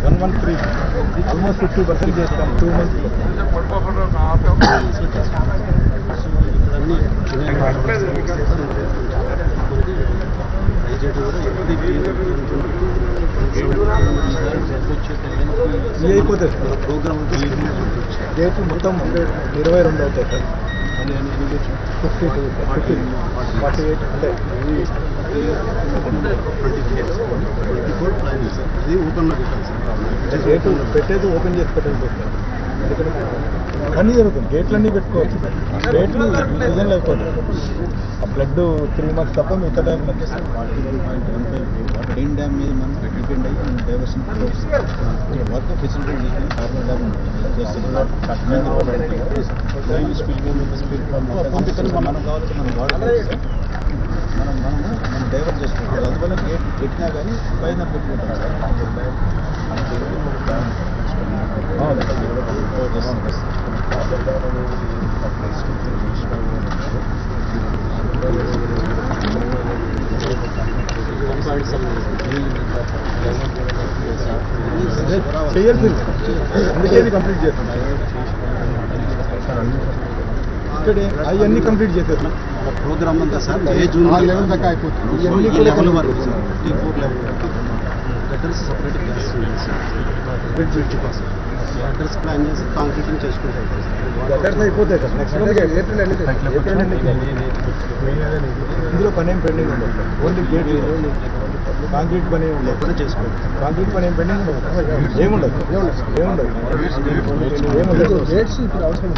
One one three almost fifty percent చేస్తాం two months ఇది అయిపోతుంది ప్రోగ్రామ్ డేట్లు మొత్తం ఇరవై రెండు అవుతాయి sir fifty two fifty forty eight అంటే అది ఓపెన్లో పెట్టాలి సార్ డేట్ పెట్టేది ఓపెన్ చేసి పెట్టండి సార్ ఎందుకంటే అన్నీ జరుగుతుంది గేట్లన్నీ పెట్టుకోవచ్చు డేట్లు సీజన్లో అయిపోతుంది ఆ బ్లడ్ త్రీ మంత్స్ తప్ప మిగతా టైం మెయిన్ డ్యామ్ మీద మనం డిపెండ్ అయ్యి మనం diversion work facility carbon dam మనం కావాలంటే మనం వాడుకోవచ్చు మనం మనము మనం డైవర్ట్ చేసుకోవచ్చు అందువల్ల గేట్ పెట్టినా కానీ పైన పెట్టుకుంటాం చేయాల్సింది అందుకే ఇది కంప్లీట్ చేస్తున్నాం ఇక్కడ అవన్నీ కంప్లీట్ చేసేస్తున్నాం ప్రోగ్రామ్ అంతా సార్ ఏ జూన్ ఆ లెవెల్ దాకా అయిపోతుంది ఇవన్నీ ఇవన్నీ కూడా లెవెల్ complete వరకు చేస్తున్నాం. టీ ఫోర్ లెవెల్ వరకు gutters separate class bridge bridge pass gutters plan చేసి కాంక్రీటింగ్ చేసుకుంటాం గట్టర్స్ అయిపోతాయి సార్ నెక్స్ట్ ఏప్రిల్ ఏప్రిల్ ఇందులో పని ఏం పెండింగ్ ఉండదు ఓన్లీ గేట్ కాంక్రీట్ పని ఉండదు లేకుండా చేసుకోండి కాంక్రీట్ పని ఏం పెండింగ్ ఉండదు ఏముండదు ఏముండదు ఏముండదు గేట్స్ ఇప్పుడు అవసరం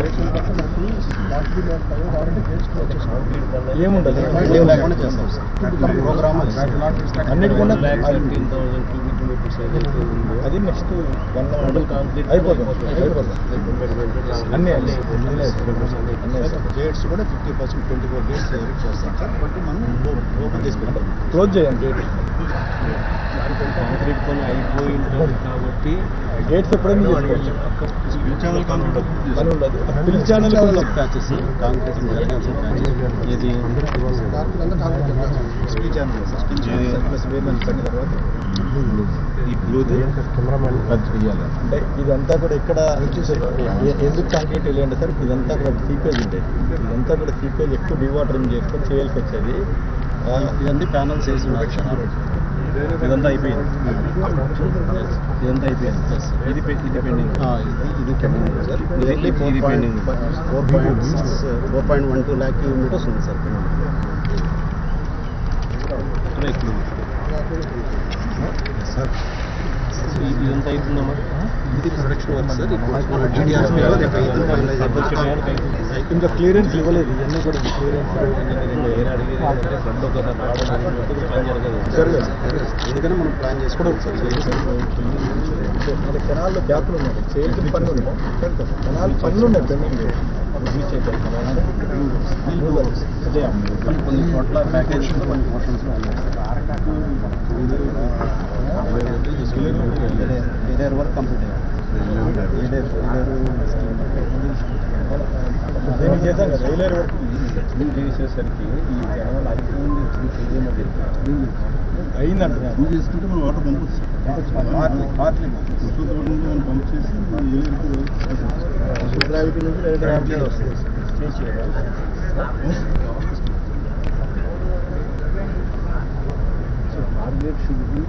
ఏముండదు ఏం లేకుండా చేస్తాం సార్ ప్రోగ్రామ్ అన్నిటికన్నా అది నెక్స్ట్ వన్ అయిపోతుంది అయిపోతుంది అన్నీ అన్నీ అన్నీ గేట్స్ కూడా fifty percent twenty four gates ఎరిట్ చేస్తాం సార్ బట్ మనం ఓపెన్ చేసి పెట్టాం క్లోజ్ చేయండి గేట్ కాంక్రీట్ పని అయిపోయి ఉంటుంది కాబట్టి గేట్స్ ఎప్పుడైనా చేసుకోవచ్చు పని ఉండదు పిలిచానని ప్యాచెస్ కాంక్రీటింగ్ జరగాల్సిన ప్యాచెస్ ఇది skill channel sir skill channel plus pavement పడిన తర్వాత ఈ బ్లూది అది చేయాలి అంటే ఇదంతా కూడా ఎక్కడ ఎ- ఎందుకు కాంక్రీట్ వెళ్ళండి సార్ ఇదంతా కూడా సీపేజ్ ఉండేది ఇదంతా కూడా సీపేజ్ ఎక్కువ డివాటరింగ్ చేసుకొని చేయాల్సి వచ్చేది ఆ, ఇవన్నీ ప్యానల్స్ వేసి ఉన్నారు సార్ ఇదంతా అయిపోయింది ఇదంతా అయిపోయింది ఇది పె- ఇది పెండింగ్ ఆ, ఇది ఇది పెండింగ్ సార్ నియర్లీ ఫోర్ ఇది point pending. Four point six four point one two lakh kilometres ఉంది సార్ ఇక్కడ ఎక్కువ ఉంది. సార్ ఇది- ఇదంతా అయిపోయిందమ్మా ఇది ప్రొడక్షన్ వర్క్ సార్ ఇప్పుడు మన GDR మీద రేపు ఇది finalize అయిపోతుంది. ఇంకా క్లియరెన్స్ ఇవ్వలేదు ఇవన్నీ కూడా క్లియరెన్స్ ఇంజనీరింగ్ ఏం అడిగేది అంటే ఫ్రంట్ ఒకసారి రావడం జరిగినప్పుడు పని జరగదు జరగదు ఎందుకంటే మనం ప్లాన్ చేసుకోవడం సార్ మన కెనాల్లో గ్యాప్లు ఉన్నాయి చేయాల్సిన పనులు ఉన్నాయి కెనాల్ పనులు ఉన్నాయి పెండింగ్ రీచ్ అదే కొన్ని చోట్ల ప్యాకేజ్ కొన్ని పోర్షన్స్ ఏరియర్ వర్క్ కంప్లీట్ అయ్యింది ఏరియర్ దీనికి చేశాం కదా రైల్వే వరకు క్లీన్ చేసేసరికి ఈ జనం అయిపోయింది చేయమని అయిందంటున్నారు పూజ చేసుకుంటే మనం వాటర్ పంపొచ్చు హార్ట్లీ హార్ట్లీ మనం పంప్ చేసి గ్రావిటీ నుంచి డైరెక్ట్ గ్రావిటీ వస్తుంది టార్గెట్ షుడ్ బి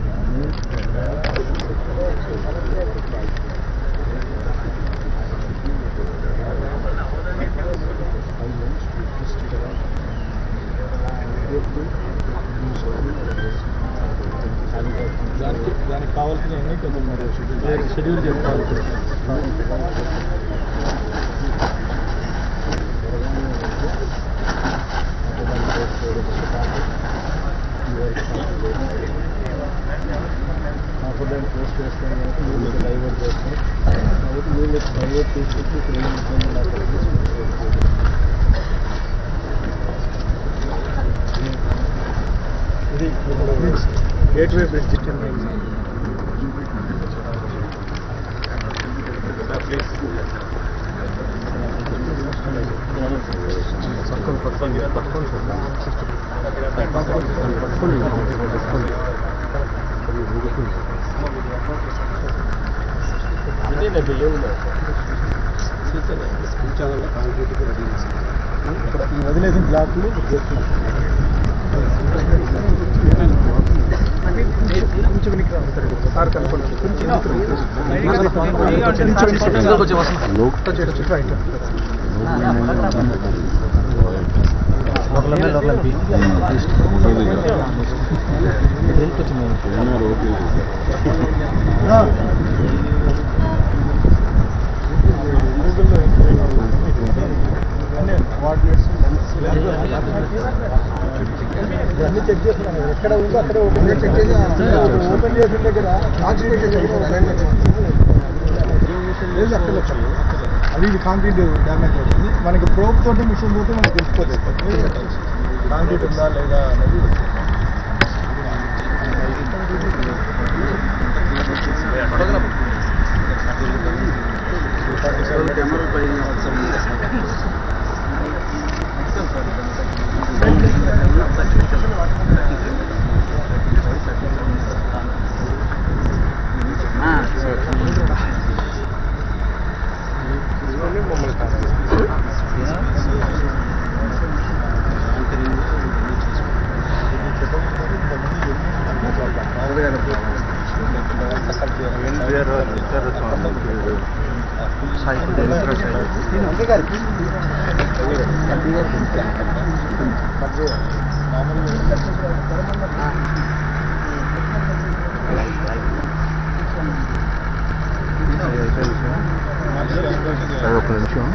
దానికి దానికి కావాల్సిన అన్ని కొంచెం మరి షెడ్యూల్ షెడ్యూల్ చేసుకోవాలి కాన్ఫిడెంట్ పోస్ట్ చేస్తాం కాబట్టి వీళ్ళకి డైవర్ట్ చేస్తాం కాబట్టి వీళ్ళకి డైవర్ట్ తీసుకొచ్చి ఇక్కడ ఏం ఇబ్బంది లేకుండా ఇది గేట్వే బ్రిడ్జ్ పట్టుకోండి పట్టుకోండి పట్టుకోండి పట్టుకోండి పట్టుకోండి ఇక్కడ ఈ వదిలేసిన బ్లాక్లు చేస్తున్నాం కొంచెం వెనక్కి రా. సార్ కనపడదు. కొంచెం వెనక్కి రా. కొంచెం వెనక్కి రా. కొంచెం ఇటు రైట్. లోకల్ మీద లోకల్ బి. రా. అన్నీ కోఆర్డినేట్స్ ఇవన్నీ చెక్ చేస్తున్నాను ఎక్కడ ఉందో అక్కడే ఓపెన్ చెక్ చేసి ఓపెన్ చేసిన దగ్గర కాన్సన్ట్రేట్ లేదు అక్కడ అది ఇది కాంక్రీట్ డ్యామేజ్ అవుతుంది మనకి ప్రోప్ తోటి మిషన్ తోటి మనకి తెలిసిపోతుంది కాంక్రీట్ ఉందా లేదా అనేది ఒక నిమిషం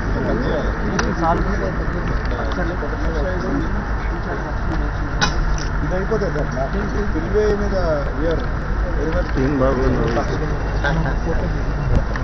ఇది అయిపోతుంది అట్లా రైల్వే మీద వీఆర్ వెరీ మచ్ టీం బాగుంది